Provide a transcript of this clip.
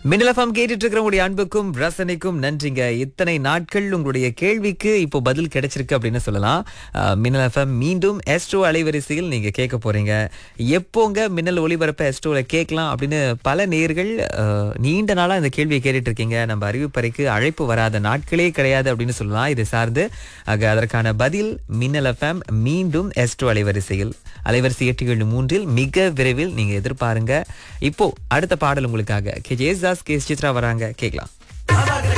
மின்னலஃபம் கேட்டுட்டு இருக்கிறவங்களுடைய அன்புக்கும் ரசனைக்கும் நன்றிங்க இத்தனை நாட்கள் உங்களுடைய கேள்விக்கு இப்போ பதில் கிடைச்சிருக்கு அப்படின்னு சொல்லலாம் மின்னலஃபம் மீண்டும் எஸ்ட்ரோ அலைவரிசையில் நீங்க கேட்க போறீங்க எப்போங்க மின்னல் ஒளிபரப்ப எஸ்ட்ரோல கேட்கலாம் அப்படின்னு பல நேர்கள் அஹ், நீண்ட நாளா இந்த கேள்வியை கேட்டுட்டு இருக்கீங்க நம்ம அறிவிப்பறைக்கு அழைப்பு வராத நாட்களே கிடையாது அப்படின்னு சொல்லலாம் இது சார்ந்து ஆக அதற்கான பதில் மின்னல் எஃப்எம் மீண்டும் எஸ்ட்ரோ அலைவரிசையில் அலைவரிசை எட்டு ஏழு மூன்றில் மிக விரைவில் நீங்க எதிர்பாருங்க இப்போ அடுத்த பாடல் உங்களுக்காக கே ஜேசாஸ் கே சித்ரா வராங்க கேட்கலாம்